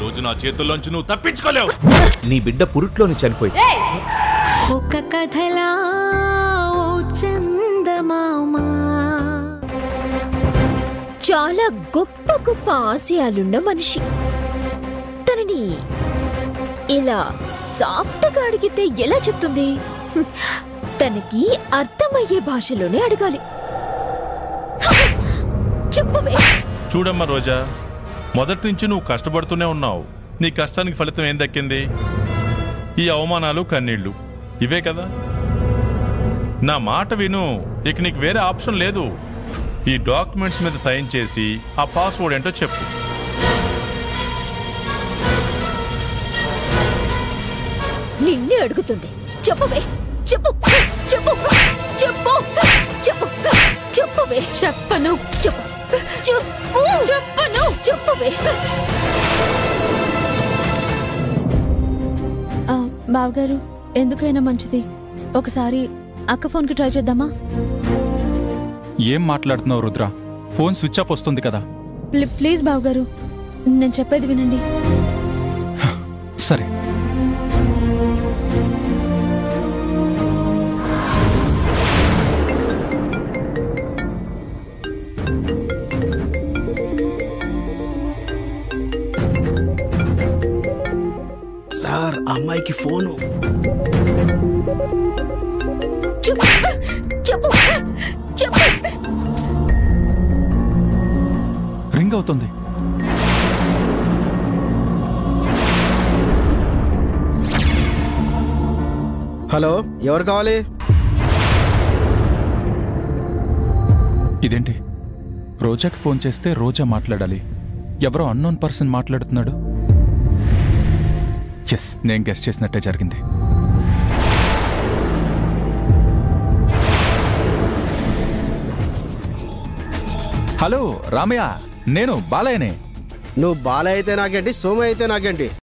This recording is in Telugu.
రోజు నా చేతుల్లోంచి నువ్వు తప్పించుకోలేవు నీ బిడ్డ పురుట్లోని చనిపోయి ఒక కథలా ఓ చందమామా చాలా గొప్ప గొప్ప ఆశయాలున్న మనిషి తనని ఇలా సాఫ్ట్గా అడిగితే ఎలా చెప్తుంది హ్మ్. తనకి అర్థమయ్యే భాషలోనే అడగాలి చెప్పవే చూడమ్మా రోజా మొదటి నుంచి నువ్వు కష్టపడుతూనే ఉన్నావు నీ కష్టానికి ఫలితం ఏం దక్కింది ఈ అవమానాలు కన్నీళ్లు ఇవే కదా నా మాట విను ఇక నీకు వేరే ఆప్షన్ లేదు ఈ డాక్యుమెంట్స్ మీద సైన్ చేసి ఆ పాస్వర్డ్ ఏంటో చెప్పు నిన్నే అడుగుతుంది చెప్పవే చెప్పు చెప్పు చెప్పు చెప్పు చెప్పవే చెప్పను చెప్పు చెప్పు చెప్పను చెప్పవే బావగారు ఎందుకైనా మంచిది ఒకసారి అక్క ఫోన్కి ట్రై చేద్దామా ఏం మాట్లాడుతున్నావు రుద్ర ఫోన్ స్విచ్ ఆఫ్ వస్తుంది కదా ప్లీ- ప్లీజ్ బావగారు నేను చెప్పేది వినండి సరే సార్ ఆ అమ్మాయికి ఫోను చెప్పు చెప్పు చెప్పు రింగ్ అవుతుంది హలో ఎవరు కావాలి ఇదేంటి రోజాకి ఫోన్ చేస్తే రోజా మాట్లాడాలి ఎవరో అన్నోన్ పర్సన్ మాట్లాడుతున్నాడు ఎస్ నేను గెస్ట్ చేసినట్టే జరిగింది హలో రామయ్య నేను బాలయ్యనే నువ్వు బాల అయితే నాకేంటి సోమ అయితే నాకేంటి